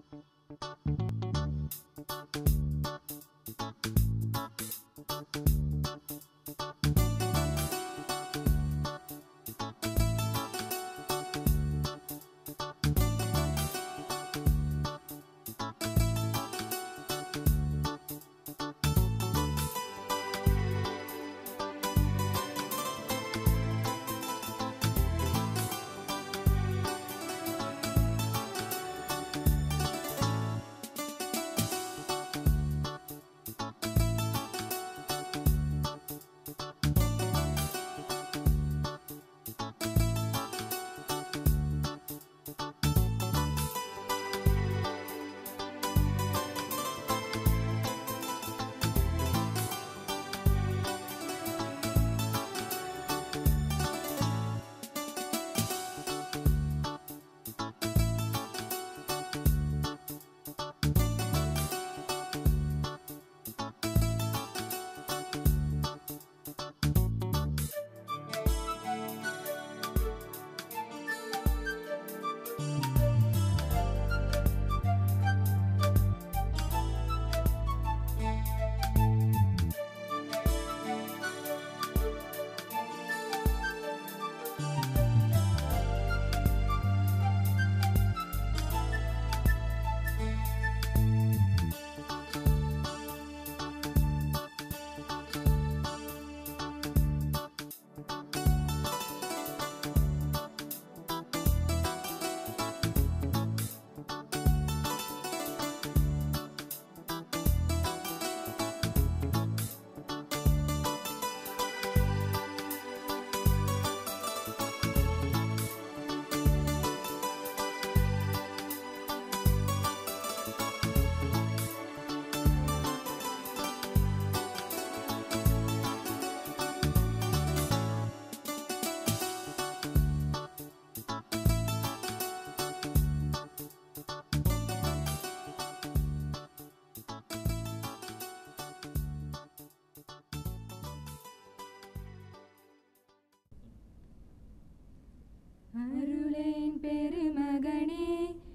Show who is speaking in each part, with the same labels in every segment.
Speaker 1: அருளேன் பெருமகனே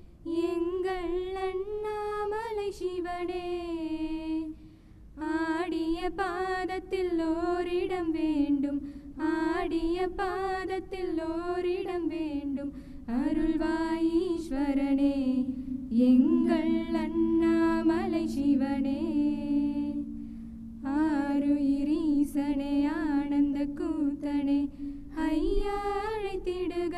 Speaker 1: எங்கள் அண்ணாமலை சிவனே ஆடிய பாதத்தில் ஓரிடம் வேண்டும் ஆடிய பாதத்தில் ஓரிடம் வேண்டும் அருள்வாய் ஈஸ்வரனே எங்கள் அண்ணாமலை சிவனே ஆருயிரீசனே ஆனந்த கூத்தனே ஐயா அழைத்திடுக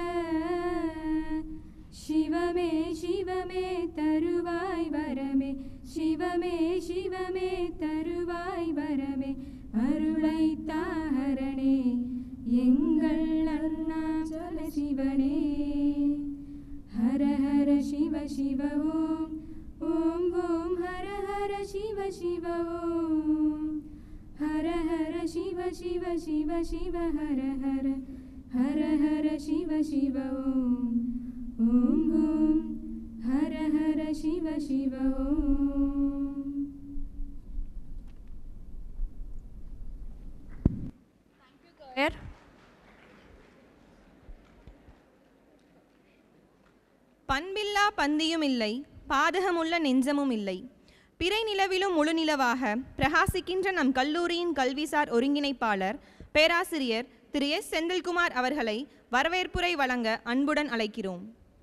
Speaker 1: சிவமே சிவமே தருவாய் வரமே சிவமே சிவமே தருவாய் வரமே அருளை தாஹரணே எங்கள் அருணாச்சல சிவனே ஹர ஹர சிவ சிவ ஓம் ஓம் ஓம் ஹர ஹர சிவ சிவ ஓம் ஹர ஹர சிவ சிவ சிவ சிவ ஹர ஹர ஹர ஹர சிவ சிவ ஓம் ஓம் ஓம் ஹர ஹர சிவ சிவ ஓம்
Speaker 2: பெயர் பண்பில்லா பந்தியும் இல்லை பாதகமுள்ள நெஞ்சமும் இல்லை பிறை நிலவிலும் முழு நிலவாக பிரகாசிக்கின்ற நம் கல்லூரியின் கல்விசார் ஒருங்கிணைப்பாளர் பேராசிரியர் திரு எஸ் செந்தில்குமார் அவர்களை வரவேற்புரை வழங்க அன்புடன் அழைக்கிறோம்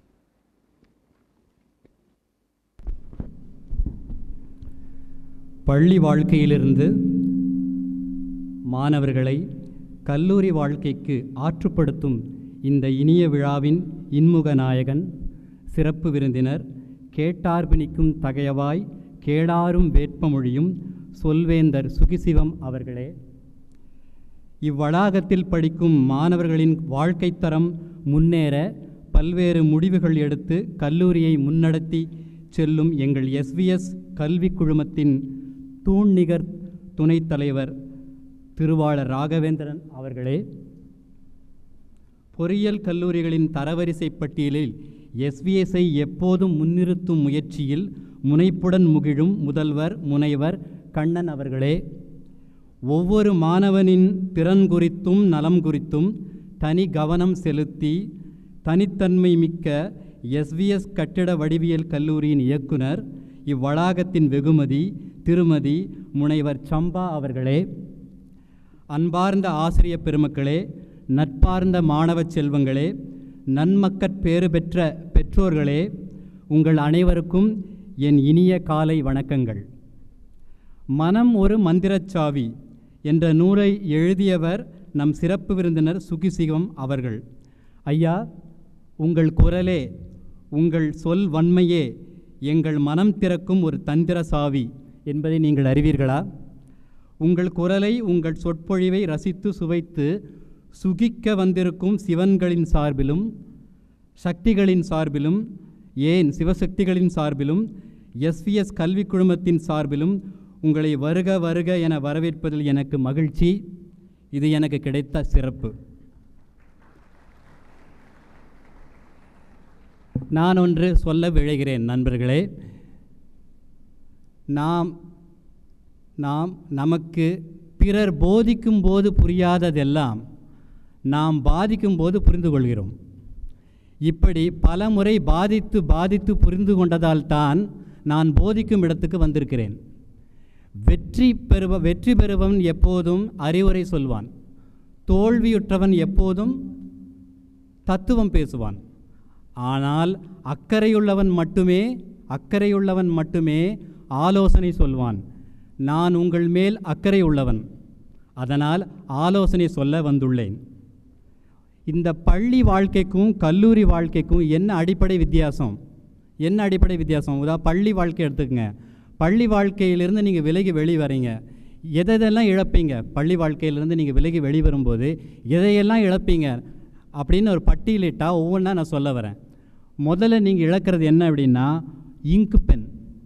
Speaker 3: பள்ளி வாழ்க்கையிலிருந்து மாணவர்களை கல்லூரி வாழ்க்கைக்கு ஆற்றுப்படுத்தும் இந்த இனிய விழாவின் இன்முக நாயகன் சிறப்பு விருந்தினர் கேட்டார்பிணிக்கும் தகையவாய் கேடாரும் வேட்பமொழியும் சொல்வேந்தர் சுகிசிவம் அவர்களே இவ்வளாகத்தில் படிக்கும் மாணவர்களின் வாழ்க்கைத் தரம் முன்னேற பல்வேறு முடிவுகள் எடுத்து கல்லூரியை முன்னடத்தி செல்லும் எங்கள் எஸ்விஎஸ் கல்விக் குழுமத்தின் தூண்நிகர் துணைத் தலைவர் திருவாளர் ராகவேந்திரன் அவர்களே பொறியியல் கல்லூரிகளின் தரவரிசை பட்டியலில் எஸ்விஎஸ்ஐ எப்போதும் முன்னிறுத்தும் முயற்சியில் முனைப்புடன் முகிழும் முதல்வர் முனைவர் கண்ணன் அவர்களே ஒவ்வொரு மாணவனின் திறன் குறித்தும் நலம் குறித்தும் தனி கவனம் செலுத்தி தனித்தன்மை மிக்க எஸ்விஎஸ் கட்டிட வடிவியல் கல்லூரியின் இயக்குனர் இவ்வளாகத்தின் வெகுமதி திருமதி முனைவர் சம்பா அவர்களே அன்பார்ந்த ஆசிரியப் பெருமக்களே நட்பார்ந்த மாணவச் செல்வங்களே நன்மக்கட் பேறு பெற்ற பெற்றோர்களே உங்கள் அனைவருக்கும் என் இனிய காலை வணக்கங்கள் மனம் ஒரு மந்திரச்சாவி என்ற நூலை எழுதியவர் நம் சிறப்பு விருந்தினர் சுகிசிவம் அவர்கள் ஐயா உங்கள் குரலே உங்கள் சொல் வன்மையே எங்கள் மனம் திறக்கும் ஒரு தந்திர சாவி என்பதை நீங்கள் அறிவீர்களா உங்கள் குரலை உங்கள் சொற்பொழிவை ரசித்து சுவைத்து சுகிக்க வந்திருக்கும் சிவன்களின் சார்பிலும் சக்திகளின் சார்பிலும் ஏன் சிவசக்திகளின் சார்பிலும் எஸ்விஎஸ் கல்வி குழுமத்தின் சார்பிலும் உங்களை வருக வருக என வரவேற்பதில் எனக்கு மகிழ்ச்சி இது எனக்கு கிடைத்த சிறப்பு நான் ஒன்று சொல்ல விழைகிறேன் நண்பர்களே நாம் நாம் நமக்கு பிறர் போதிக்கும் போது புரியாததெல்லாம் நாம் பாதிக்கும் போது புரிந்து கொள்கிறோம் இப்படி பல முறை பாதித்து பாதித்து புரிந்து கொண்டதால் தான் நான் போதிக்கும் இடத்துக்கு வந்திருக்கிறேன் வெற்றி பெறுவ வெற்றி பெறுபவன் எப்போதும் அறிவுரை சொல்வான் தோல்வியுற்றவன் எப்போதும் தத்துவம் பேசுவான் ஆனால் அக்கறையுள்ளவன் மட்டுமே அக்கறையுள்ளவன் மட்டுமே ஆலோசனை சொல்வான் நான் உங்கள் மேல் அக்கறை உள்ளவன் அதனால் ஆலோசனை சொல்ல வந்துள்ளேன் இந்த பள்ளி வாழ்க்கைக்கும் கல்லூரி வாழ்க்கைக்கும் என்ன அடிப்படை வித்தியாசம் என்ன அடிப்படை வித்தியாசம் உதா பள்ளி வாழ்க்கை எடுத்துக்கங்க பள்ளி வாழ்க்கையிலிருந்து நீங்கள் விலகி வெளி வரீங்க எதெல்லாம் இழப்பீங்க பள்ளி வாழ்க்கையிலேருந்து நீங்கள் விலகி வெளி வரும்போது எதையெல்லாம் இழப்பீங்க அப்படின்னு ஒரு பட்டியலிட்டால் ஒவ்வொன்றா நான் சொல்ல வரேன் முதல்ல நீங்கள் இழக்கிறது என்ன அப்படின்னா இங்கு பென்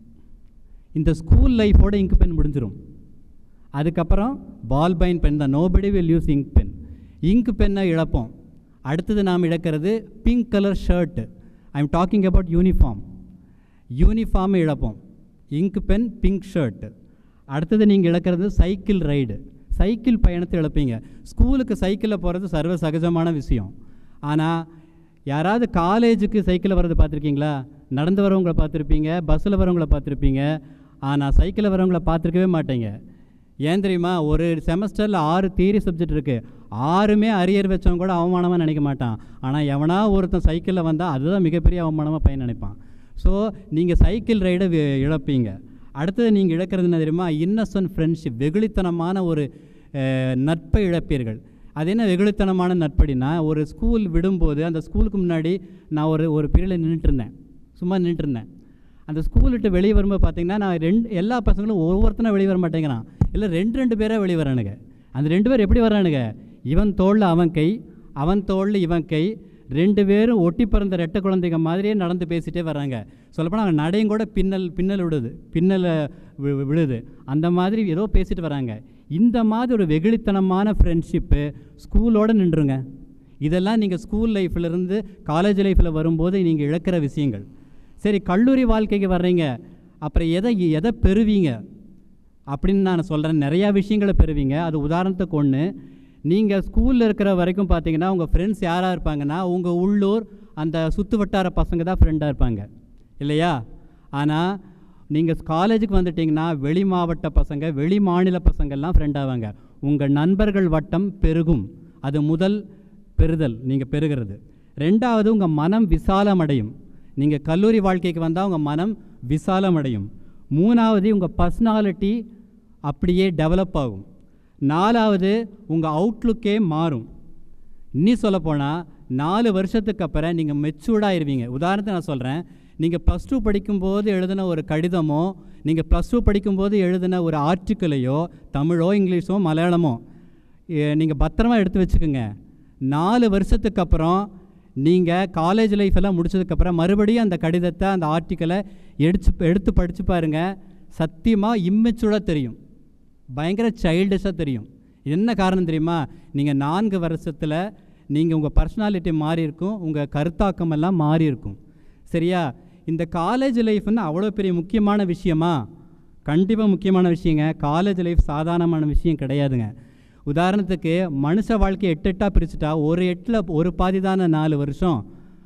Speaker 3: இந்த ஸ்கூல் லைஃபோட இங்கு பென் முடிஞ்சிடும் அதுக்கப்புறம் பால் பைன் பென் தான் nobody will use ink pen ink பென்னை இழப்போம் அடுத்தது நாம் இழக்கிறது pink colour shirt I am talking about uniform யூனிஃபார்மை இழப்போம் இங்க் பென் பிங்க் ஷர்ட்டு அடுத்தது நீங்கள் இழக்கிறது சைக்கிள் ரைடு சைக்கிள் பயணத்தை இழப்பீங்க ஸ்கூலுக்கு சைக்கிளில் போகிறது சர்வ சகஜமான விஷயம் ஆனால் யாராவது காலேஜுக்கு சைக்கிளில் வர்றது பார்த்துருக்கீங்களா நடந்து வரவங்கள பார்த்துருப்பீங்க பஸ்ஸில் வரவங்கள பார்த்துருப்பீங்க ஆனால் சைக்கிளில் வரவங்கள பார்த்துருக்கவே மாட்டீங்க ஏன் தெரியுமா ஒரு செமஸ்டரில் ஆறு தியரி சப்ஜெக்ட் இருக்குது ஆறுமே அரியர் வச்சவங்க கூட அவமானமாக நினைக்க மாட்டான் ஆனால் எவனா ஒருத்தன் சைக்கிளில் வந்தால் அதுதான் மிகப்பெரிய அவமானமாக பையன் நினைப்பான் ஸோ நீங்கள் சைக்கிள் ரைடை வி- இழப்பீங்க அடுத்தது நீங்கள் இழக்கிறது என்ன தெரியுமா இன்னசென்ட் ஃப்ரெண்ட்ஷிப் வெகுளித்தனமான ஒரு அஹ், நட்பை இழப்பீர்கள் அது என்ன வெகுளித்தனமான நட்படினா ஒரு ஸ்கூல் விடும்போது அந்த ஸ்கூலுக்கு முன்னாடி நான் ஒரு ஒரு பீரியடில் நின்றுட்டு இருந்தேன் சும்மா நின்றுட்டு இருந்தேன் அந்த ஸ்கூல் விட்டு வெளியே வரும்போது பார்த்தீங்கன்னா நான் ரெண்டு எல்லா பசங்களும் ஒவ்வொருத்தனும் வெளியே வர மாட்டேங்கிறான் இல்லை ரெண்டு ரெண்டு பேராக வெளியே வரானுங்க அந்த ரெண்டு பேர் எப்படி வரானுங்க இவன் தோளில் அவன் கை அவன் தோளில் இவன் கை ரெண்டு பேரும் ஒட்டி பிறந்த ரெட்டை குழந்தைங்க மாதிரியே நடந்து பேசிட்டே வராங்க சொல்லப்போனால் அவன் நடையும் கூட பின்னல் பின்னல் விடுது பின்னல் வி- வி- விழுது அந்த மாதிரி ஏதோ பேசிட்டு வராங்க இந்த மாதிரி ஒரு வெகுளித்தனமான ஃப்ரெண்ட்ஷிப்பு ஸ்கூலோடு நின்றுங்க இதெல்லாம் நீங்கள் ஸ்கூல் லைஃப்லேருந்து காலேஜ் லைஃப்பில் வரும்போது நீங்கள் இழக்கிற விஷயங்கள் சரி கல்லூரி வாழ்க்கைக்கு வர்றீங்க அப்புறம் எதை எதை பெறுவீங்க அப்படின்னு நான் சொல்கிறேன் நிறையா விஷயங்களை பெறுவீங்க அது உதாரணத்துக்கு ஒன்று நீங்கள் ஸ்கூலில் இருக்கிற வரைக்கும் பார்த்தீங்கன்னா உங்கள் ஃப்ரெண்ட்ஸ் யாராக இருப்பாங்கன்னா உங்கள் உள்ளூர் அந்த சுற்று வட்டார பசங்க தான் ஃப்ரெண்டாக இருப்பாங்க இல்லையா ஆனால் நீங்கள் காலேஜுக்கு வந்துட்டிங்கன்னா வெளி மாவட்ட பசங்க வெளி மாநில பசங்கள்லாம் ஃப்ரெண்ட் ஆவாங்க உங்கள் நண்பர்கள் வட்டம் பெருகும் அது முதல் பெறுதல் நீங்கள் பெறுகிறது ரெண்டாவது உங்கள் மனம் விசாலமடையும் நீங்கள் கல்லூரி வாழ்க்கைக்கு வந்தால் உங்கள் மனம் விசாலமடையும் மூணாவது உங்கள் பர்சனாலிட்டி அப்படியே டெவலப் ஆகும் நாலாவது உங்கள் அவுட்லுக்கே மாறும் இன்னும் சொல்லப்போனால் நாலு வருஷத்துக்கு அப்புறம் நீங்கள் மெச்சூர்டாயிருவீங்க உதாரணத்துக்கு நான் சொல்கிறேன் நீங்கள் ப்ளஸ் டூ படிக்கும்போது எழுதின ஒரு கடிதமோ நீங்கள் ப்ளஸ் டூ படிக்கும்போது எழுதின ஒரு ஆர்டிக்கலையோ தமிழோ இங்கிலீஷோ மலையாளமோ நீங்கள் பத்திரமா எடுத்து வச்சுக்கோங்க நாலு வருஷத்துக்கு அப்புறம் நீங்கள் காலேஜ் லைஃப் எல்லாம் முடிச்சதுக்கப்புறம் மறுபடியும் அந்த கடிதத்தை அந்த ஆர்டிக்கலை எடுத்து எடுத்து படித்து பாருங்கள் சத்தியமாக இம்மெச்சூர்டாக தெரியும் பயங்கர சைல்டிஷாக தெரியும் என்ன காரணம் தெரியுமா நீங்கள் நான்கு வருஷத்தில் நீங்கள் உங்கள் பர்சனாலிட்டி மாறி இருக்கும் உங்கள் கருத்தாக்கம் எல்லாம் மாறி இருக்கும் சரியா இந்த காலேஜ் லைஃப்னு அவ்வளோ பெரிய முக்கியமான விஷயமா கண்டிப்பாக முக்கியமான விஷயங்க காலேஜ் லைஃப் சாதாரணமான விஷயம் கிடையாதுங்க உதாரணத்துக்கு மனுஷ வாழ்க்கையை எட்டு எட்டாக பிரிச்சுட்டா ஒரு எட்டில் ஒரு பாதி தானே நாலு வருஷம்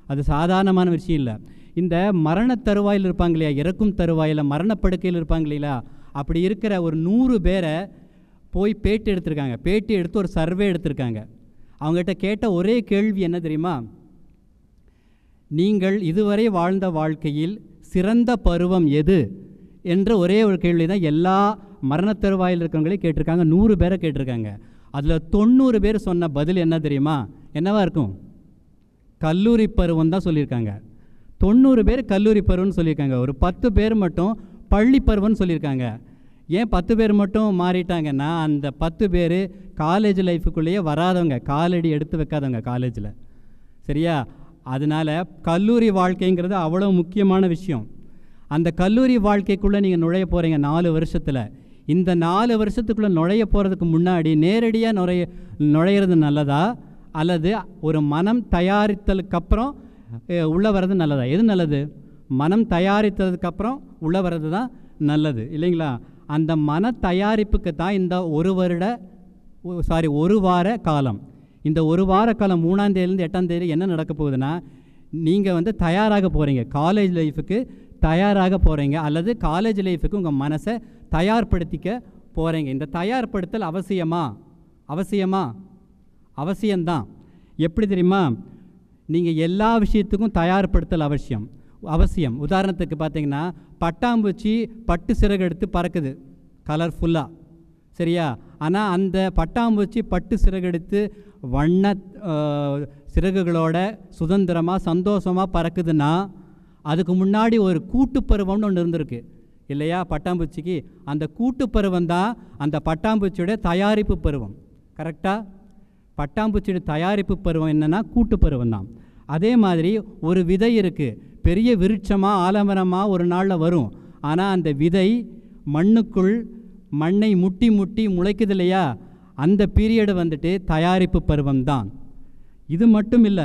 Speaker 3: அது சாதாரணமான விஷயம் இல்லை இந்த மரண தருவாயில் இருப்பாங்க இல்லையா இறக்கும் தருவாயில் மரணப்படுக்கையில் இருப்பாங்க இல்லையா அப்படி இருக்கிற ஒரு நூறு பேரை போய் பேட்டி எடுத்திருக்காங்க பேட்டி எடுத்து ஒரு சர்வே எடுத்திருக்காங்க அவங்ககிட்ட கேட்ட ஒரே கேள்வி என்ன தெரியுமா நீங்கள் இதுவரை வாழ்ந்த வாழ்க்கையில் சிறந்த பருவம் எது என்ற ஒரே ஒரு கேள்வி தான் எல்லா மரணத் தருவாயில் இருக்கிறவங்களே கேட்டிருக்காங்க நூறு பேரை கேட்டிருக்காங்க அதில் தொண்ணூறு பேர் சொன்ன பதில் என்ன தெரியுமா என்னவா இருக்கும் கல்லூரி பருவம் தான் சொல்லியிருக்காங்க தொண்ணூறு பேர் கல்லூரி பருவம்னு சொல்லியிருக்காங்க ஒரு பத்து பேர் மட்டும் பள்ளி பருவம்னு சொல்லியிருக்காங்க ஏன் பத்து பேர் மட்டும் மாறிட்டாங்கன்னா அந்த பத்து பேர் காலேஜ் லைஃபுக்குள்ளேயே வராதவங்க காலடி எடுத்து வைக்காதவங்க காலேஜில் சரியா அதனால் கல்லூரி வாழ்க்கைங்கிறது அவ்வளோ முக்கியமான விஷயம் அந்த கல்லூரி வாழ்க்கைக்குள்ளே நீங்கள் நுழைய போகிறீங்க நாலு வருஷத்தில் இந்த நாலு வருஷத்துக்குள்ளே நுழைய போகிறதுக்கு முன்னாடி நேரடியாக நுழைய நுழையிறது நல்லதா அல்லது ஒரு மனம் தயாரித்ததுக்கப்புறம் உள்ளே வர்றது நல்லதா எது நல்லது மனம் தயாரித்ததுக்கப்புறம் உள்ளே வர்றது தான் நல்லது இல்லைங்களா அந்த மன தயாரிப்புக்கு தான் இந்த ஒரு வருட சாரி ஒரு வார காலம் இந்த ஒரு வார காலம் மூணாம் தேதியிலேருந்து எட்டாம் தேதி என்ன நடக்க போகுதுன்னா நீங்கள் வந்து தயாராக போகிறீங்க காலேஜ் லைஃபுக்கு தயாராக போகிறீங்க அல்லது காலேஜ் லைஃபுக்கு உங்கள் மனசை தயார்படுத்திக்க போகிறீங்க இந்த தயார்படுத்தல் அவசியமா அவசியமா அவசியம்தான் எப்படி தெரியுமா நீங்கள் எல்லா விஷயத்துக்கும் தயார்படுத்தல் அவசியம் அவசியம் உதாரணத்துக்கு பார்த்தீங்கன்னா பட்டாம்பூச்சி பட்டு சிறகு எடுத்து பறக்குது கலர்ஃபுல்லாக சரியா ஆனால் அந்த பட்டாம்பூச்சி பட்டு சிறகெடுத்து வண்ண அஹ், சிறகுகளோட சுதந்திரமாக சந்தோஷமாக பறக்குதுன்னா அதுக்கு முன்னாடி ஒரு கூட்டுப்பருவம்னு ஒன்று இருந்திருக்கு இல்லையா பட்டாம்பூச்சிக்கு அந்த கூட்டுப்பருவம் தான் அந்த பட்டாம்பூச்சியோட தயாரிப்பு பருவம் கரெக்டாக பட்டாம்பூச்சியோட தயாரிப்பு பருவம் என்னென்னா கூட்டுப்பருவம் தான் அதே மாதிரி ஒரு விதை இருக்குது பெரிய விருட்சமாக ஆலமரமாக ஒரு நாளில் வரும் ஆனால் அந்த விதை மண்ணுக்குள் மண்ணை முட்டி முட்டி முளைக்குது இல்லையா அந்த பீரியடு வந்துட்டு தயாரிப்பு பருவம் தான் இது மட்டும் இல்லை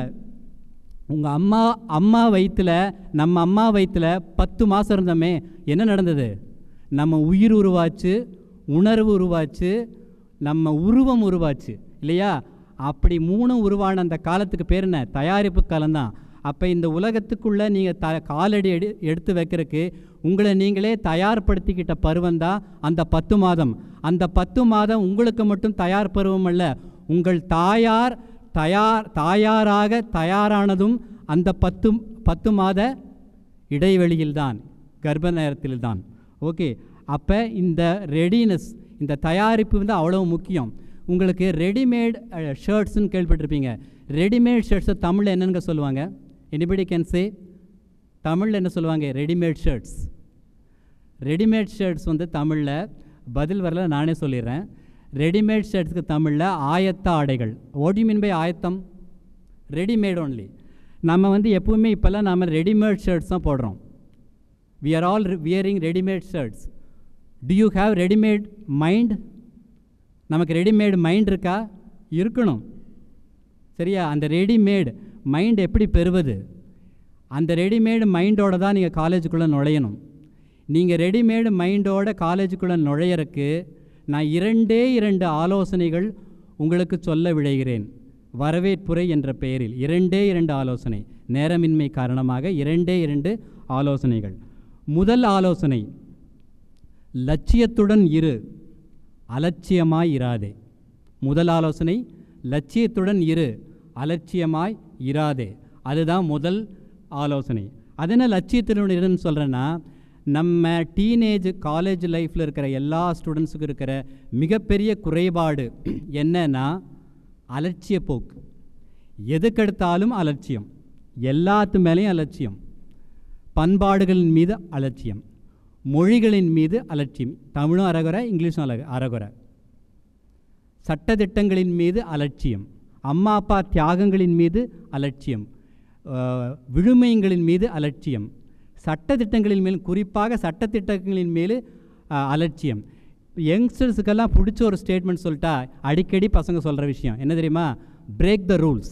Speaker 3: உங்கள் அம்மா அம்மா வயிற்றில் நம்ம அம்மா வயிற்றில் பத்து மாதம் இருந்தோமே என்ன நடந்தது நம்ம உயிர் உருவாச்சு உணர்வு உருவாச்சு நம்ம உருவம் உருவாச்சு இல்லையா அப்படி மூணும் உருவான அந்த காலத்துக்கு பேர் என்ன தயாரிப்பு காலம்தான் அப்போ இந்த உலகத்துக்குள்ளே நீங்கள் த காலடி எடு எடுத்து வைக்கிறதுக்கு உங்களை நீங்களே தயார்படுத்திக்கிட்ட பருவம் தான் அந்த பத்து மாதம் அந்த பத்து மாதம் உங்களுக்கு மட்டும் தயார் பருவம் அல்ல உங்கள் தாயார் தயார் தாயாராக தயாரானதும் அந்த பத்து பத்து மாத இடைவெளியில்தான் கர்ப்ப நேரத்தில்தான் ஓகே அப்போ இந்த ரெடினஸ் இந்த தயாரிப்பு வந்து அவ்வளோ முக்கியம் உங்களுக்கு ரெடிமேட் ஷர்ட்ஸ்னு கேள்விப்பட்டிருப்பீங்க ரெடிமேட் ஷர்ட்ஸை தமிழில் என்னென்னு சொல்லுவாங்க எனிபடி கேன் சே தமிழில் என்ன சொல்லுவாங்க ரெடிமேட் ஷர்ட்ஸ் ரெடிமேட் ஷர்ட்ஸ் வந்து தமிழில் பதில் வரல நானே சொல்லிடுறேன் ரெடிமேட் ஷர்ட்ஸ்க்கு தமிழில் ஆயத்த ஆடைகள் வாட் யூ மீன் பை ஆயத்தம் ரெடிமேட் ஒன்லி நம்ம வந்து எப்பவுமே இப்போல்லாம் நம்ம ரெடிமேட் ஷர்ட்ஸ் தான் போடுறோம் we are all wearing readymade shirts do you have readymade mind நமக்கு ரெடிமேட் மைண்ட் இருக்கா இருக்கணும் சரியா அந்த ரெடிமேட் மைண்ட் எப்படி பெறுவது அந்த ரெடிமேடு மைண்டோட தான் நீங்கள் காலேஜுக்குள்ளே நுழையணும் நீங்கள் ரெடிமேடு மைண்டோட காலேஜுக்குள்ளே நுழையறக்கு நான் இரண்டே இரண்டு ஆலோசனைகள் உங்களுக்கு சொல்ல விழைகிறேன் வரவேற்புரை என்ற பெயரில் இரண்டே இரண்டு ஆலோசனை நேரமின்மை காரணமாக இரண்டே இரண்டு ஆலோசனைகள் முதல் ஆலோசனை லட்சியத்துடன் இரு அலட்சியமாய் இராதே முதல் ஆலோசனை லட்சியத்துடன் இரு அலட்சியமாய் இராதே அதுதான் முதல் ஆலோசனை அது என்ன லட்சியத்துடன் இருன்னு சொல்கிறேன்னா நம்ம டீனேஜ் காலேஜ் லைஃப்பில் இருக்கிற எல்லா ஸ்டூடெண்ட்ஸுக்கும் இருக்கிற மிகப்பெரிய குறைபாடு என்னன்னா அலட்சிய போக்கு எதுக்கெடுத்தாலும் அலட்சியம் எல்லாத்து மேலேயும் அலட்சியம் பண்பாடுகளின் மீது அலட்சியம் மொழிகளின் மீது அலட்சியம் தமிழும் அறகுறை இங்கிலீஷும் அழகு அறகுறை சட்டதிட்டங்களின் மீது அலட்சியம் அம்மா அப்பா தியாகங்களின் மீது அலட்சியம் அஹ், விழுமியங்களின் மீது அலட்சியம் சட்டதிட்டங்களின் மேல் குறிப்பாக சட்டத்திட்டங்களின் மேல் அஹ், அலட்சியம் யங்ஸ்டர்ஸுக்கெல்லாம் பிடிச்ச ஒரு ஸ்டேட்மெண்ட் சொல்லிட்டா அடிக்கடி பசங்க சொல்கிற விஷயம் என்ன தெரியுமா பிரேக் த ரூல்ஸ்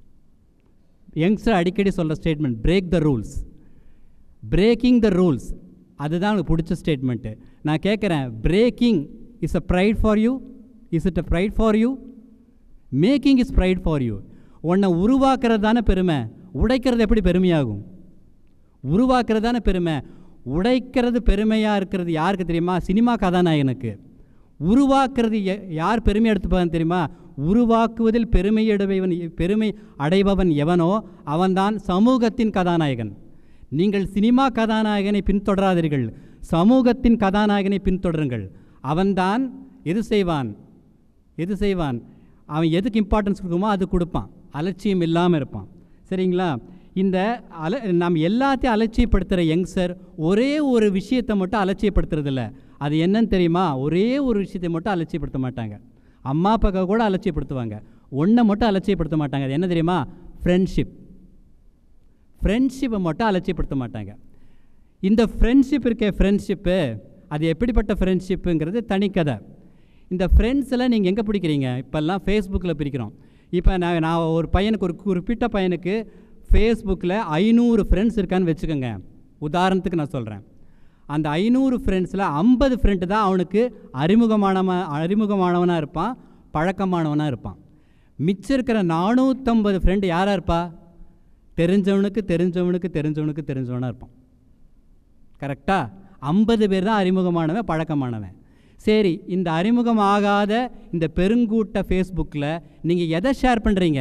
Speaker 3: யங்ஸ்டர் அடிக்கடி சொல்கிற statement break the rules breaking the rules அதுதான் எனக்கு பிடிச்ச ஸ்டேட்மெண்ட்டு நான் கேட்குறேன் breaking is a pride for you is it a pride for you making is pride for you உன்னை உருவாக்குறது தானே பெருமை உடைக்கிறது எப்படி பெருமையாகும் உருவாக்குறது தானே பெருமை உடைக்கிறது பெருமையாக இருக்கிறது யாருக்கு தெரியுமா சினிமா கதாநாயகனுக்கு உருவாக்குறது ய- யார் பெருமை எடுத்துப்பான்னு தெரியுமா உருவாக்குவதில் பெருமை அடைபவன் பெருமை அடைபவன் எவனோ அவன்தான் சமூகத்தின் கதாநாயகன் நீங்கள் சினிமா கதாநாயகனை பின்தொடராதீர்கள் சமூகத்தின் கதாநாயகனை பின்தொடருங்கள் அவன்தான் எது செய்வான் எது செய்வான் அவன் எதுக்கு இம்பார்ட்டன்ஸ் கொடுக்குமோ அது கொடுப்பான் அலட்சியம் இல்லாமல் இருப்பான் சரிங்களா இந்த அல நாம் எல்லாத்தையும் அலட்சியப்படுத்துகிற யங்ஸ்டர் ஒரே ஒரு விஷயத்தை மட்டும் அலட்சியப்படுத்துறதில்ல அது என்னன்னு தெரியுமா ஒரே ஒரு விஷயத்தை மட்டும் அலட்சியப்படுத்த மாட்டாங்க அம்மா அப்பாவை கூட அலட்சியப்படுத்துவாங்க ஒன்றை மட்டும் அலட்சியப்படுத்த மாட்டாங்க அது என்ன தெரியுமா ஃப்ரெண்ட்ஷிப் ஃப்ரெண்ட்ஷிப்பை மட்டும் அலட்சியப்படுத்த மாட்டாங்க இந்த ஃப்ரெண்ட்ஷிப் இருக்க ஃப்ரெண்ட்ஷிப்பு அது எப்படிப்பட்ட ஃப்ரெண்ட்ஷிப்புங்கிறது தனிக்கதை இந்த ஃப்ரெண்ட்ஸெல்லாம் நீங்கள் எங்கே பிடிக்கிறீங்க இப்போல்லாம் ஃபேஸ்புக்கில் பிரிக்கிறோம் இப்போ நான் நான் ஒரு பையனுக்கு ஒரு குறிப்பிட்ட பையனுக்கு ஃபேஸ்புக்கில் ஐநூறு ஃப்ரெண்ட்ஸ் இருக்கான்னு வச்சுக்கோங்க உதாரணத்துக்கு நான் சொல்கிறேன் அந்த ஐநூறு ஃப்ரெண்ட்ஸில் ஐம்பது ஃப்ரெண்டு தான் அவனுக்கு அறிமுகமானவன் அறிமுகமானவனாக இருப்பான் பழக்கமானவனாக இருப்பான் மிச்சம் இருக்கிற நானூற்றம்பது ஃப்ரெண்டு யாராக இருப்பா தெரிஞ்சவனுக்கு தெரிஞ்சவனுக்கு தெரிஞ்சவனுக்கு தெரிஞ்சவனாக இருப்பான் கரெக்டா ஐம்பது பேர் தான் அறிமுகமானவன் பழக்கமானவன் சரி இந்த அறிமுகம் ஆகாத இந்த பெருங்கூட்ட ஃபேஸ்புக்கில் நீங்கள் எதை ஷேர் பண்ணுறீங்க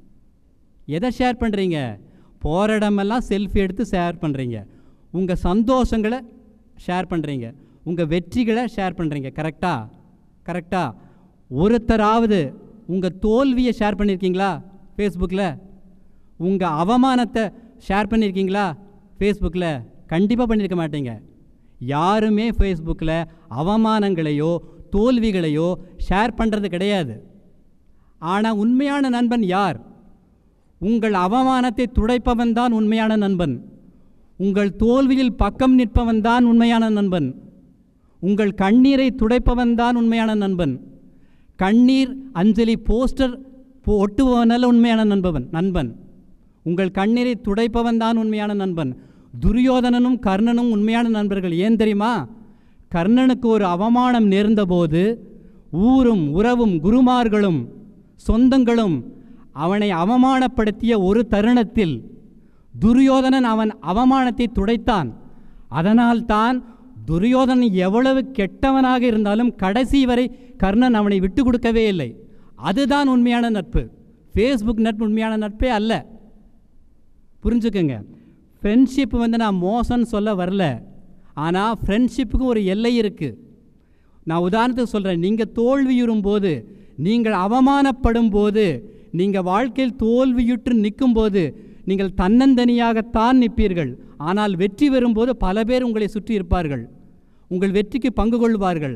Speaker 3: எதை ஷேர் பண்ணுறீங்க போகிற இடமெல்லாம் செல்ஃபி எடுத்து ஷேர் பண்ணுறீங்க உங்கள் சந்தோஷங்களை ஷேர் பண்ணுறீங்க உங்கள் வெற்றிகளை ஷேர் பண்ணுறீங்க கரெக்டா கரெக்டா ஒருத்தராவது உங்கள் தோல்வியை ஷேர் பண்ணியிருக்கீங்களா ஃபேஸ்புக்கில் உங்கள் அவமானத்தை ஷேர் பண்ணியிருக்கீங்களா ஃபேஸ்புக்கில் கண்டிப்பாக பண்ணியிருக்க மாட்டீங்க யாருமே ஃபேஸ்புக்கில் அவமானங்களையோ தோல்விகளையோ ஷேர் பண்ணுறது கிடையாது ஆனால் உண்மையான நண்பன் யார் உங்கள் அவமானத்தை துடைப்பவன் தான் உண்மையான நண்பன் உங்கள் தோல்வியில் பக்கம் நிற்பவன் தான் உண்மையான நண்பன் உங்கள் கண்ணீரை துடைப்பவன் தான் உண்மையான நண்பன் கண்ணீர் அஞ்சலி போஸ்டர் போ ஒட்டுபவனல்ல உண்மையான நண்பவன் நண்பன் உங்கள் கண்ணீரை துடைப்பவன் தான் உண்மையான நண்பன் துரியோதனனும் கர்ணனும் உண்மையான நண்பர்கள் ஏன் தெரியுமா கர்ணனுக்கு ஒரு அவமானம் நேர்ந்தபோது ஊரும் உறவும் குருமார்களும் சொந்தங்களும் அவனை அவமானப்படுத்திய ஒரு தருணத்தில் துரியோதனன் அவன் அவமானத்தை துடைத்தான் அதனால்தான் துரியோதனன் எவ்வளவு கெட்டவனாக இருந்தாலும் கடைசி வரை கர்ணன் அவனை விட்டு கொடுக்கவே இல்லை அதுதான் உண்மையான நட்பு ஃபேஸ்புக் நட்பு உண்மையான நட்பே அல்ல புரிஞ்சுக்கங்க ஃப்ரெண்ட்ஷிப் வந்து நான் மோசம்னு சொல்ல வரல ஆனால் ஃப்ரெண்ட்ஷிப்புக்கு ஒரு எல்லை இருக்குது நான் உதாரணத்துக்கு சொல்கிறேன் நீங்கள் தோல்வியுறும் போது நீங்கள் அவமானப்படும் போது நீங்கள் வாழ்க்கையில் தோல்வியுற்று நிற்கும்போது நீங்கள் தன்னந்தனியாகத்தான் நிற்பீர்கள் ஆனால் வெற்றி வரும்போது பல பேர் உங்களை சுற்றி இருப்பார்கள் உங்கள் வெற்றிக்கு பங்கு கொள்வார்கள்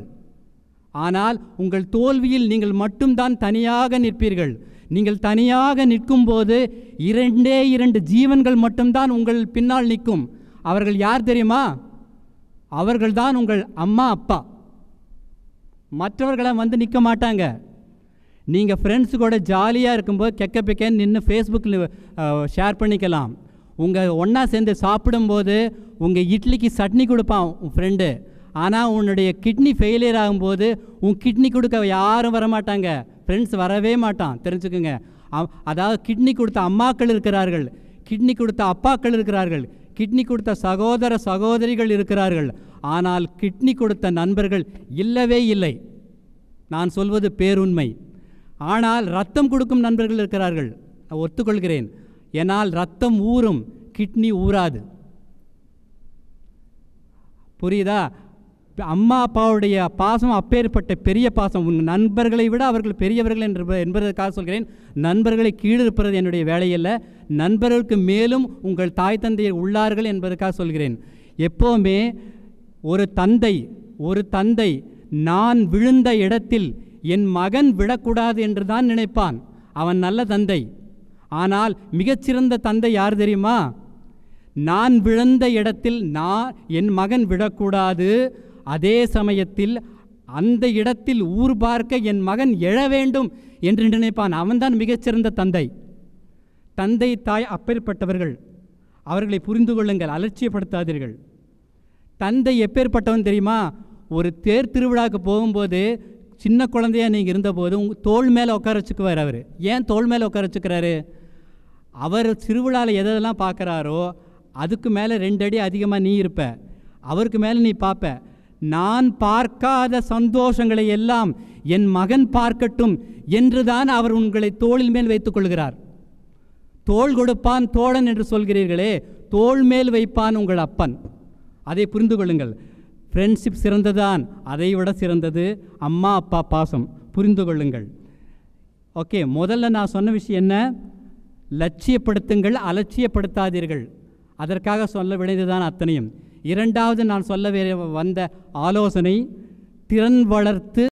Speaker 3: ஆனால் உங்கள் தோல்வியில் நீங்கள் மட்டும்தான் தனியாக நிற்பீர்கள் நீங்கள் தனியாக நிற்கும்போது இரண்டே இரண்டு ஜீவன்கள் மட்டும்தான் உங்கள் பின்னால் நிற்கும் அவர்கள் யார் தெரியுமா அவர்கள்தான் உங்கள் அம்மா அப்பா மற்றவர்களை வந்து நிற்க மாட்டாங்க நீங்கள் ஃப்ரெண்ட்ஸு கூட ஜாலியாக இருக்கும்போது கெக்க பெக்கன்னு நின்று ஃபேஸ்புக்கில் ஷேர் பண்ணிக்கலாம் உங்கள் ஒன்றா சேர்ந்து சாப்பிடும்போது உங்கள் இட்லிக்கு சட்னி கொடுப்பான் உன் ஃப்ரெண்டு ஆனால் உன்னுடைய கிட்னி ஃபெயிலியர் ஆகும்போது உன் கிட்னி கொடுக்க யாரும் வர மாட்டாங்க ஃப்ரெண்ட்ஸ் வரவே மாட்டான் தெரிஞ்சுக்குங்க அவ- அதாவது கிட்னி கொடுத்த அம்மாக்கள் இருக்கிறார்கள் கிட்னி கொடுத்த அப்பாக்கள் இருக்கிறார்கள் கிட்னி கொடுத்த சகோதர சகோதரிகள் இருக்கிறார்கள் ஆனால் கிட்னி கொடுத்த நண்பர்கள் இல்லவே இல்லை நான் சொல்வது பேருண்மை ஆனால் ரத்தம் கொடுக்கும் நண்பர்கள் இருக்கிறார்கள் நான் ஒத்துக்கொள்கிறேன் ஏனால் ரத்தம் ஊறும் கிட்னி ஊறாது புரியுதா இப்ப அம்மா அப்பாவுடைய பாசம் அப்பேற்பட்ட பெரிய பாசம் உன் நண்பர்களை விட அவர்கள் பெரியவர்கள் என்று என்பதற்காக சொல்கிறேன் நண்பர்களை கீழிருப்பது என்னுடைய வேலையல்ல நண்பர்களுக்கு மேலும் உங்கள் தாய் தந்தையர் உள்ளார்கள் என்பதற்காக சொல்கிறேன் எப்போவுமே ஒரு தந்தை ஒரு தந்தை நான் விழுந்த இடத்தில் என் மகன் விழக்கூடாது என்று தான் நினைப்பான் அவன் நல்ல தந்தை ஆனால் மிகச்சிறந்த தந்தை யார் தெரியுமா நான் விழுந்த இடத்தில் நான் என் மகன் விடக்கூடாது அதே சமயத்தில் அந்த இடத்தில் ஊர் பார்க்க என் மகன் எழ வேண்டும் என்று நினைப்பான் அவன்தான் மிகச்சிறந்த தந்தை தந்தை தாய் அப்பேற்பட்டவர்கள் அவர்களை புரிந்து கொள்ளுங்கள் அலட்சியப்படுத்தாதீர்கள் தந்தை எப்பேற்பட்டவன் தெரியுமா ஒரு தேர் திருவிழாவுக்கு போகும்போது சின்ன குழந்தையா நீங்கள் இருந்தபோது உங்கள் தோள் மேலே உட்கார வச்சுக்குவார் அவர் ஏன் தோள் மேலே உட்கார வச்சுக்கிறாரு அவர் திருவிழாவில் எதெல்லாம் பார்க்குறாரோ அதுக்கு மேலே ரெண்டு அடி அதிகமாக நீ இருப்ப அவருக்கு மேலே நீ பார்ப்ப நான் பார்க்காத சந்தோஷங்களை எல்லாம் என் மகன் பார்க்கட்டும் என்றுதான் அவர் உங்களை தோளில் மேல் வைத்துக் கொள்கிறார் தோள் கொடுப்பான் தோழன் என்று சொல்கிறீர்களே தோள் மேல் வைப்பான் உங்கள் அப்பன் அதை புரிந்து கொள்ளுங்கள் ஃப்ரெண்ட்ஷிப் சிறந்ததான் அதை விட சிறந்தது அம்மா அப்பா பாசம் புரிந்து கொள்ளுங்கள் ஓகே முதல்ல நான் சொன்ன விஷயம் என்ன லட்சியப்படுத்துங்கள் அலட்சியப்படுத்தாதீர்கள் அதற்காக சொல்ல விளைந்ததுதான் அத்தனையும் இரண்டாவது நான் சொல்ல வே- வந்த ஆலோசனை திறன் வளர்த்து